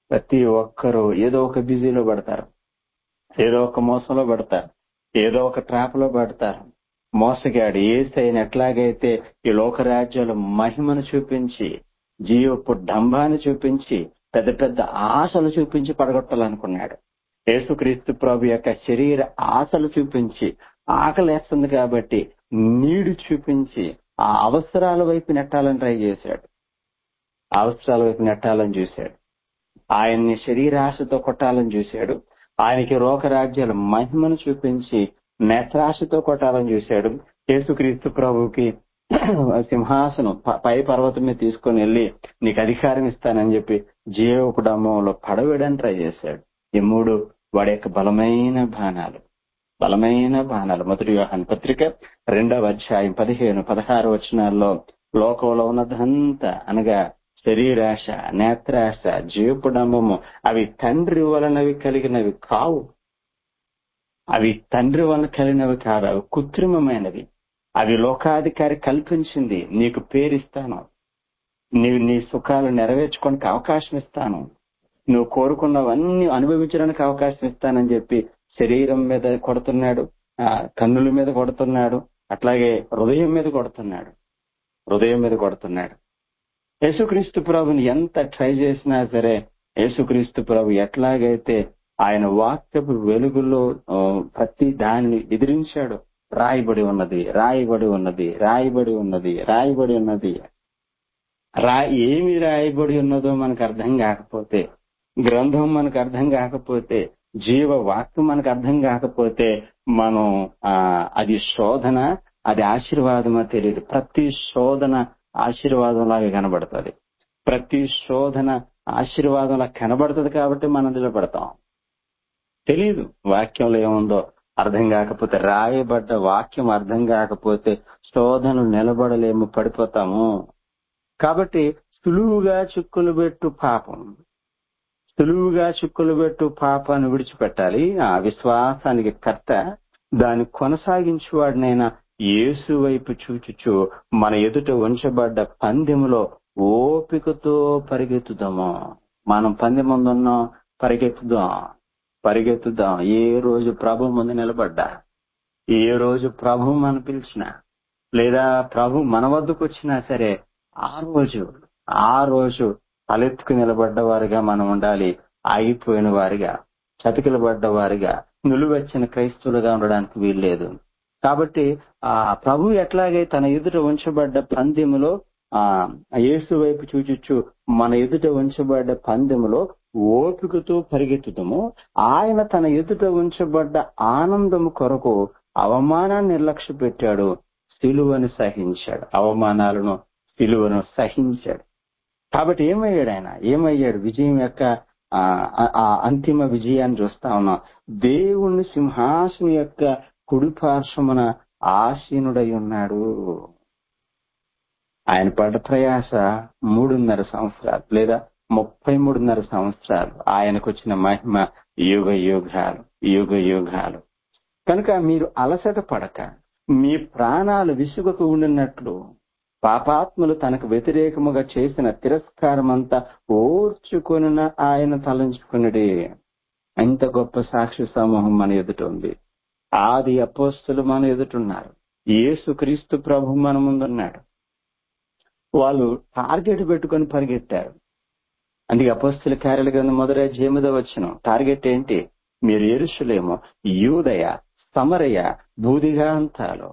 ప్రతి ఒక్కరూ ఏదో ఒక బిజీలో పడతారు ఏదో ఒక మోసంలో పడతారు ఏదో ఒక ట్రాప్ లో పడతారు మోసగాడు ఏసైన ఎట్లాగైతే ఈ లోకరాజ్యాల మహిమను చూపించి జీవపు డంబాన్ని చూపించి పెద్ద పెద్ద ఆశలు చూపించి పడగొట్టాలనుకున్నాడు యేసుక్రీస్తు ప్రభు యొక్క శరీర ఆశలు చూపించి ఆకలేస్తుంది కాబట్టి నీడు చూపించి ఆ అవసరాల వైపు నెట్టాలని ట్రై చేశాడు ఆ అవసరాల వైపు నెట్టాలని చూశాడు ఆయన్ని శరీరాశతో కొట్టాలని చూశాడు ఆయనకి రోగరాజ్యాల మహిమను చూపించి నేత్రాశతో కొట్టాలని చూశాడు యేసుక్రీస్తు ప్రభుకి సింహాసనం ప- పై పర్వతం మీద తీసుకొని వెళ్ళి నీకు అధికారం ఇస్తానని చెప్పి జీవకుడమ్మంలో పడవేయడానికి ట్రై చేశాడు ఈ మూడు వాడి యొక్క బలమైన బాణాలు బలమైన బాణాలు మొదటి యోహాన్ పత్రిక రెండవ అధ్యాయం పదిహేను పదహారు వచనాల్లో లోకంలో ఉన్నదంతా అనగా శరీరాశ నేత్రాశ జీవపుడంబము అవి తండ్రి వలనవి కలిగినవి కావు అవి తండ్రి వలన కలిగినవి కాదు అవి కృత్రిమమైనవి అవి లోకాధికారి కల్పించింది నీకు పేరిస్తాను నీవు నీ సుఖాలు నెరవేర్చుకోనికి అవకాశం ఇస్తాను నువ్వు కోరుకున్నవన్నీ అనుభవించడానికి అవకాశం ఇస్తానని చెప్పి శరీరం మీద కొడుతున్నాడు ఆ, కన్నుల మీద కొడుతున్నాడు అట్లాగే హృదయం మీద కొడుతున్నాడు హృదయం మీద కొడుతున్నాడు యేసుక్రీస్తు ప్రభుని ఎంత ట్రై చేసినా సరే యేసుక్రీస్తు ప్రభు ఎట్లాగైతే ఆయన వాక్యపు వెలుగులో ఆ, ప్రతి దానిని ఎదిరించాడు రాయబడి ఉన్నది రాయబడి ఉన్నది రాయబడి ఉన్నది రాయబడి ఉన్నది రా ఏమి రాయబడి ఉన్నదో మనకు అర్థం కాకపోతే గ్రంథం మనకు అర్థం కాకపోతే జీవ వాక్యం మనకు అర్థం కాకపోతే మనం ఆ అది శోధన అది ఆశీర్వాదమో తెలియదు ప్రతి శోధన ఆశీర్వాదం లాగా కనబడుతుంది ప్రతి శోధన ఆశీర్వాదంలా కనబడుతుంది కాబట్టి మనం నిలబడతాం తెలియదు వాక్యంలో ఏముందో అర్థం కాకపోతే రాయబడ్డ వాక్యం అర్థం కాకపోతే శోధనలు నిలబడలేము పడిపోతాము కాబట్టి సులువుగా చిక్కులు పెట్టు పాపం సులువుగా చిక్కులు పెట్టు పాపాన్ని విడిచిపెట్టాలి ఆ విశ్వాసానికి కర్త దాన్ని కొనసాగించువాడినైనా యేసు వైపు చూచుచు మన ఎదుట ఉంచబడ్డ పందెములో ఓపికతో పరిగెత్తుదాము మనం పందెం ముందున్నాం పరిగెత్తుదాం పరిగెత్తుదాం ఏ రోజు ప్రభు ముందు నిలబడ్డా ఏ రోజు ప్రభు మనం పిలిచినా లేదా ప్రభు మన వద్దకు వచ్చినా సరే ఆ రోజు ఆ రోజు తలెత్తుకు నిలబడ్డ వారిగా మనం ఉండాలి ఆగిపోయిన వారిగా చతికిల పడ్డ వారిగా నిలువెచ్చిన క్రైస్తవులుగా ఉండడానికి వీల్లేదు కాబట్టి ఆ ప్రభు ఎట్లాగే తన ఎదుట ఉంచబడ్డ పందెములో ఆ యేసు వైపు చూచుచు మన ఎదుట ఉంచబడ్డ పందెములో ఓపికతో పరిగెత్తుతాము ఆయన తన ఎదుట ఉంచబడ్డ ఆనందము కొరకు అవమానాన్ని నిర్లక్ష్య పెట్టాడు సిలువను సహించాడు అవమానాలను సిలువను సహించాడు కాబట్టి ఏమయ్యాడు ఆయన ఏమయ్యాడు విజయం యొక్క ఆ, ఆ, ఆ అంతిమ విజయాన్ని చూస్తా ఉన్నాం దేవుణ్ణి సింహాసనం యొక్క కుడి పార్శ్వమున ఆసీనుడై ఉన్నాడు ఆయన పడ్డ ప్రయాస మూడున్నర సంవత్సరాలు లేదా ముప్పై మూడున్నర సంవత్సరాలు ఆయనకు వచ్చిన మహిమ యుగ యుగాలు యుగ యుగాలు కనుక మీరు అలసట పడక మీ ప్రాణాలు విసుగకు ఉండినట్లు పాపాత్ములు తనకు వ్యతిరేకముగా చేసిన తిరస్కారమంతా ఓర్చుకొనిన ఆయన తలంచుకున్నడే ఎంత గొప్ప సాక్షి సమూహం మన ఎదుట ఉంది ఆది అపోస్తులు మన ఎదుటున్నారు యేసు క్రీస్తు ప్రభు మన ముందున్నాడు వాళ్ళు టార్గెట్ పెట్టుకొని పరిగెత్తారు అందుకే అపోస్తుల కార్యాల గ్రంథం మొదట జేమిద వచ్చిన టార్గెట్ ఏంటి మీరు ఎరుషులేమో యూదయ సమరయ బూదిగాంతాలు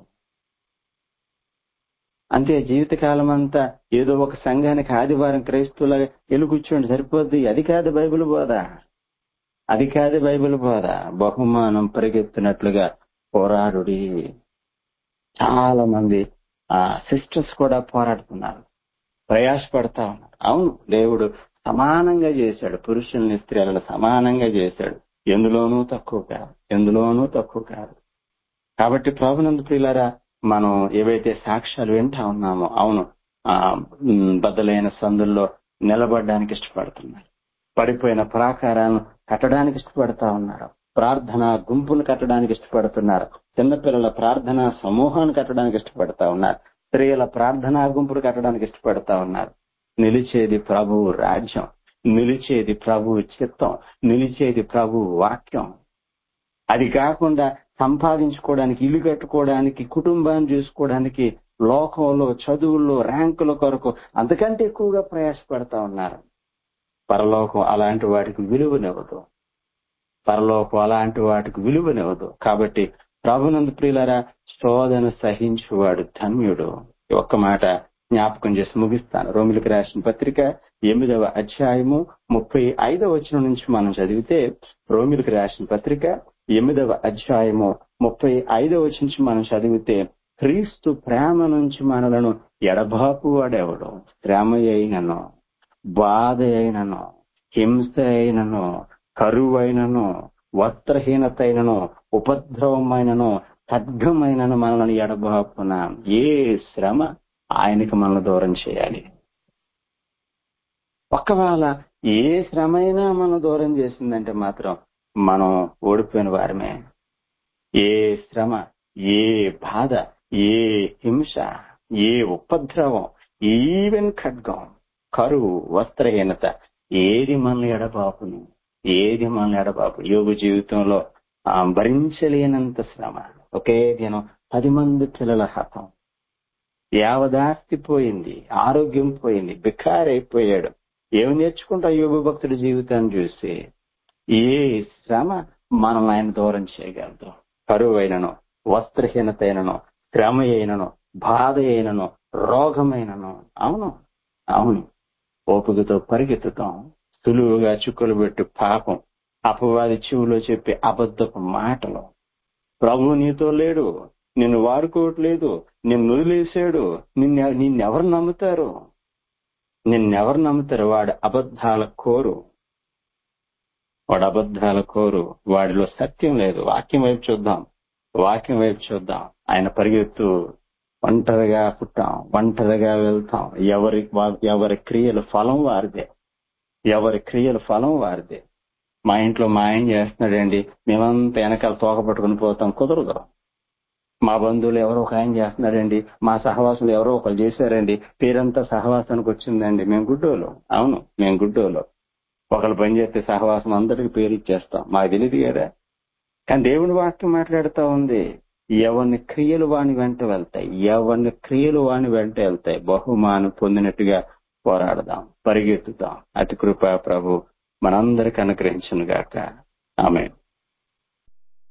అంతే జీవితకాలం అంతా ఏదో ఒక సంఘానికి ఆదివారం క్రైస్తవులాగా ఎలుగుచ్చోండి సరిపోద్ది అది కాదు బైబిల్ బోధ అది కాదు బైబిల్ బోధ బహుమానం పరిగెత్తినట్లుగా పోరాడుడి చాలా మంది ఆ సిస్టర్స్ కూడా పోరాడుతున్నారు ప్రయాసపడతా ఉన్నారు అవును దేవుడు సమానంగా చేశాడు పురుషుల్ని స్త్రీలను సమానంగా చేశాడు ఎందులోనూ తక్కువ కాదు ఎందులోనూ తక్కువ కాదు కాబట్టి ప్రభునందు ప్రియులారా మనం ఏవైతే సాక్ష్యాలు వింటా ఉన్నామో అవును ఆ ఉమ్, బద్దలైన సందుల్లో నిలబడడానికి ఇష్టపడుతున్నారు పడిపోయిన ప్రాకారాలను కట్టడానికి ఇష్టపడతా ఉన్నారు ప్రార్థన గుంపును కట్టడానికి ఇష్టపడుతున్నారు చిన్నపిల్లల ప్రార్థన సమూహాన్ని కట్టడానికి ఇష్టపడతా ఉన్నారు స్త్రీల ప్రార్థనా గుంపులు కట్టడానికి ఇష్టపడతా ఉన్నారు నిలిచేది ప్రభువు రాజ్యం నిలిచేది ప్రభు చిత్తం నిలిచేది ప్రభు వాక్యం అది కాకుండా సంపాదించుకోవడానికి ఇల్లు కట్టుకోవడానికి కుటుంబాన్ని చూసుకోవడానికి లోకంలో చదువుల్లో ర్యాంకుల కొరకు అంతకంటే ఎక్కువగా ప్రయాసపడతా ఉన్నారు పరలోకం అలాంటి వాటికి విలువనివ్వదు పరలోకం అలాంటి వాటికి విలువనివ్వదు కాబట్టి ప్రభునందు ప్రియులరా శోధన సహించువాడు ధన్యుడు ఈ ఒక్క మాట జ్ఞాపకం చేసి ముగిస్తాను రోమిలికి రాసిన పత్రిక ఎనిమిదవ అధ్యాయము ముప్పై ఐదవ వచనం నుంచి మనం చదివితే రోమిలికి రాసిన పత్రిక ఎనిమిదవ అధ్యాయము ముప్పై ఐదవ వచనం నుంచి మనం చదివితే క్రీస్తు ప్రేమ నుంచి మనలను ఎడబాపు వాడెవడు శ్రమ అయినను బాధ అయినను హింస అయినను కరువు అయినను వస్త్రహీనత అయినను ఉపద్రవమైనను ఖడ్గమైనను మనల్ని ఎడబాపున ఏ శ్రమ ఆయనకి మనల్ని దూరం చేయాలి ఒకవేళ ఏ శ్రమైనా మనం దూరం చేసిందంటే మాత్రం మనం ఓడిపోయిన వారమే ఏ శ్రమ ఏ బాధ ఏ హింస ఏ ఉపద్రవం ఈవెన్ ఖడ్గం కరువు వస్త్రహీనత ఏది మనల్ని ఎడబాపును ఏది మనల్ని ఎడబాపు యోగు జీవితంలో ఆ భరించలేనంత శ్రమ ఒకే దినం పది మంది పిల్లల హతం యావదాస్తి పోయింది ఆరోగ్యం పోయింది బికారైపోయాడు ఏమి నేర్చుకుంటా యోగు భక్తుడి జీవితాన్ని చూసి ఏ శ్రమ మనల్ని ఆయన దూరం చేయగలదు కరువు అయినను వస్త్రహీనత అయినను శ్రమ అయినను బాధ అయినను రోగమైనను అవును అవును ఓపికతో పరిగెత్తుతాం సులువుగా చుక్కలు పెట్టి పాపం అపవాది చెవులో చెప్పే అబద్ధపు మాటలు ప్రభు నీతో లేడు నిన్ను వాడుకోవట్లేదు నిన్ను వదిలేశాడు నిన్ను నిన్నెవరు నమ్ముతారు నిన్నెవరు నమ్ముతారు వాడు అబద్ధాల కోరు వాడు అబద్ధాల కోరు వాడిలో సత్యం లేదు వాక్యం వైపు చూద్దాం వాక్యం వైపు చూద్దాం ఆయన పరిగెత్తు ఒంటరిగా పుట్టాం ఒంటరిగా వెళ్తాం ఎవరి ఎవరి క్రియల ఫలం వారిదే ఎవరి క్రియల ఫలం వారిదే మా ఇంట్లో మా ఆయన చేస్తున్నాడండి మేమంతా వెనకాల తోక పట్టుకుని పోతాం కుదరదు మా బంధువులు ఎవరో ఒక ఆయన చేస్తున్నాడండి మా సహవాసులు ఎవరో ఒకరు చేశారండి పేరంతా సహవాసానికి వచ్చిందండి మేము గుడ్డోలు అవును మేము గుడ్డోలు ఒకరు పని చేస్తే సహవాసం అందరికి పేరు ఇచ్చేస్తాం మాకు తెలియదు కదా కానీ దేవుని వాక్యం మాట్లాడుతూ ఉంది ఎవరిని క్రియలు వాని వెంట వెళ్తాయి ఎవరిని క్రియలు వాని వెంట వెళ్తాయి బహుమానం పొందినట్టుగా పోరాడదాం పరిగెత్తుదాం అతి కృపా ప్రభు మనందరికి అనుగ్రహించును గాక ఆమె